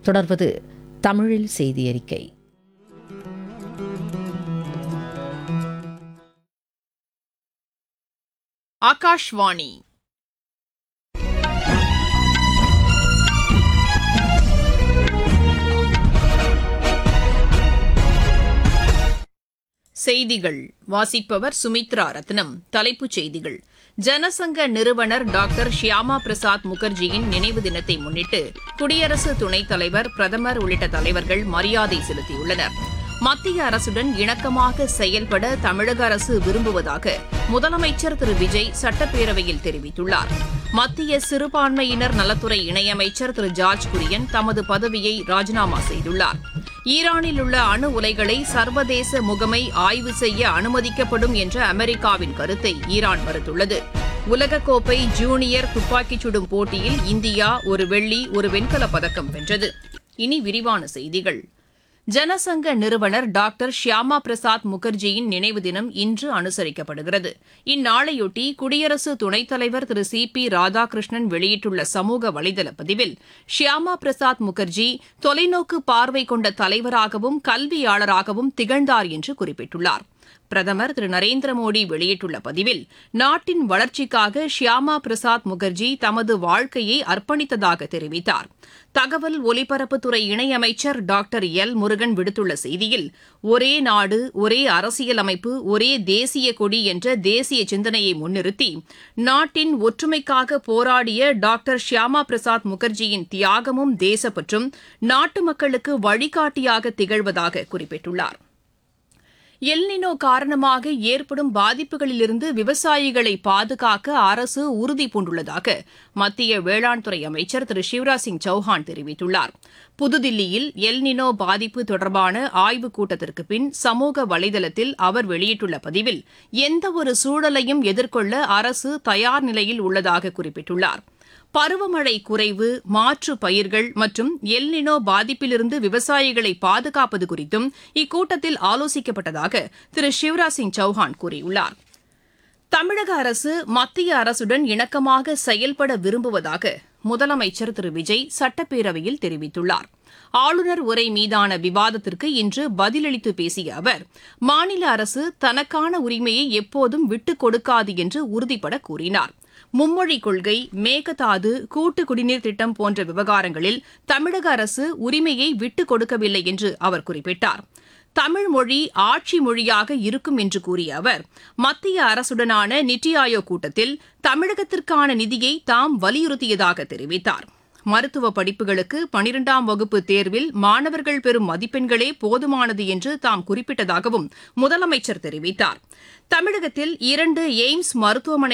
தொடர்வது தமிழில் செய்தி அறிக்கை ஆகாஷ்வாணி செய்திகள் வாசிப்பவர் சுமித்ரா ரத்னம் தலைப்புச் செய்திகள் ஜனசங்க நிறுவனர் டாக்டர் ஷியாமா பிரசாத் முகர்ஜியின் நினைவு தினத்தை முன்னிட்டு குடியரசு துணைத் தலைவர் பிரதமர் உள்ளிட்ட தலைவர்கள் மரியாதை செலுத்தியுள்ளனர் மத்திய அரசுடன் இணக்கமாக செயல்பட தமிழக அரசு விரும்புவதாக முதலமைச்சர் திரு விஜய் சட்டப்பேரவையில் தெரிவித்துள்ளார் மத்திய சிறுபான்மையினர் நலத்துறை இணையமைச்சர் திரு ஜார்ஜ் குரியன் தமது பதவியை ராஜினாமா செய்துள்ளார் ஈரானில் உள்ள அணு உலைகளை சர்வதேச முகமை ஆய்வு செய்ய அனுமதிக்கப்படும் என்ற அமெரிக்காவின் கருத்தை ஈரான் மறுத்துள்ளது உலகக்கோப்பை ஜூனியர் துப்பாக்கிச் சுடும் போட்டியில் இந்தியா ஒரு வெள்ளி ஒரு வெண்கலப் பதக்கம் வென்றது இனி விரிவான செய்திகள் ஜனசங்க நிறுவனர் டாக்டர் ஷியாமா பிரசாத் முகர்ஜியின் நினைவு தினம் இன்று அனுசரிக்கப்படுகிறது இந்நாளையொட்டி குடியரசு துணைத் தலைவர் திரு சி பி ராதாகிருஷ்ணன் வெளியிட்டுள்ள சமூக வலைதள பதிவில் ஷியாமா பிரசாத் முகர்ஜி தொலைநோக்கு பார்வை கொண்ட தலைவராகவும் கல்வியாளராகவும் திகழ்ந்தார் என்று குறிப்பிட்டுள்ளார் பிரதமர் திரு நரேந்திர மோடி வெளியிட்டுள்ள பதிவில் நாட்டின் வளர்ச்சிக்காக ஷியாமா பிரசாத் முகர்ஜி தமது வாழ்க்கையை அர்ப்பணித்ததாக தெரிவித்தார் தகவல் ஒலிபரப்புத்துறை இணையமைச்சர் டாக்டர் எல் முருகன் விடுத்துள்ள செய்தியில் ஒரே நாடு ஒரே அரசியலமைப்பு ஒரே தேசிய கொடி என்ற தேசிய சிந்தனையை முன்னிறுத்தி நாட்டின் ஒற்றுமைக்காக போராடிய டாக்டர் ஷியாமா பிரசாத் முகர்ஜியின் தியாகமும் தேசப்பற்றும் நாட்டு மக்களுக்கு வழிகாட்டியாக திகழ்வதாக குறிப்பிட்டுள்ளார் எல்னினோ காரணமாக ஏற்படும் பாதிப்புகளிலிருந்து விவசாயிகளை பாதுகாக்க அரசு உறுதி பூண்டுள்ளதாக மத்திய வேளாண் துறை அமைச்சர் திரு சிவராஜ் சிங் சௌஹான் தெரிவித்துள்ளார் புதுதில்லியில் எல்னினோ பாதிப்பு தொடர்பான ஆய்வுக் கூட்டத்திற்கு பின் சமூக வலைதளத்தில் அவர் வெளியிட்டுள்ள பதிவில் எந்தவொரு சூழலையும் எதிர்கொள்ள அரசு தயார் நிலையில் உள்ளதாக குறிப்பிட்டுள்ளார் பருவமழை குறைவு மாற்று பயிர்கள் மற்றும் எல்னினோ பாதிப்பிலிருந்து விவசாயிகளை பாதுகாப்பது குறித்தும் இக்கூட்டத்தில் ஆலோசிக்கப்பட்டதாக திரு சிவராஜ் சிங் சௌஹான் கூறியுள்ளார் தமிழக அரசு மத்திய அரசுடன் இணக்கமாக செயல்பட விரும்புவதாக முதலமைச்சர் திரு விஜய் சட்டப்பேரவையில் தெரிவித்துள்ளார் ஆளுநர் உரை மீதான விவாதத்திற்கு இன்று பதிலளித்து பேசிய அவர் மாநில அரசு தனக்கான உரிமையை எப்போதும் விட்டுக் கொடுக்காது என்று உறுதிபட கூறினார் மும்மொழிக் கொள்கை மேகதாது கூட்டு குடிநீர் திட்டம் போன்ற விவகாரங்களில் தமிழக அரசு உரிமையை விட்டுக் கொடுக்கவில்லை என்று அவர் குறிப்பிட்டார் தமிழ் மொழி ஆட்சி மொழியாக இருக்கும் என்று கூறிய அவர் மத்திய அரசுடனான நித்தி ஆயோக் கூட்டத்தில் தமிழகத்திற்கான நிதியை தாம் வலியுறுத்தியதாக தெரிவித்தார் மருத்துவ படிப்புகளுக்கு பனிரெண்டாம் வகுப்பு தேர்வில் மாணவர்கள் பெறும் மதிப்பெண்களே போதுமானது என்று தாம் குறிப்பிட்டதாகவும் முதலமைச்சர் தெரிவித்தார் தமிழகத்தில் இரண்டு எய்ம்ஸ் மருத்துவமனை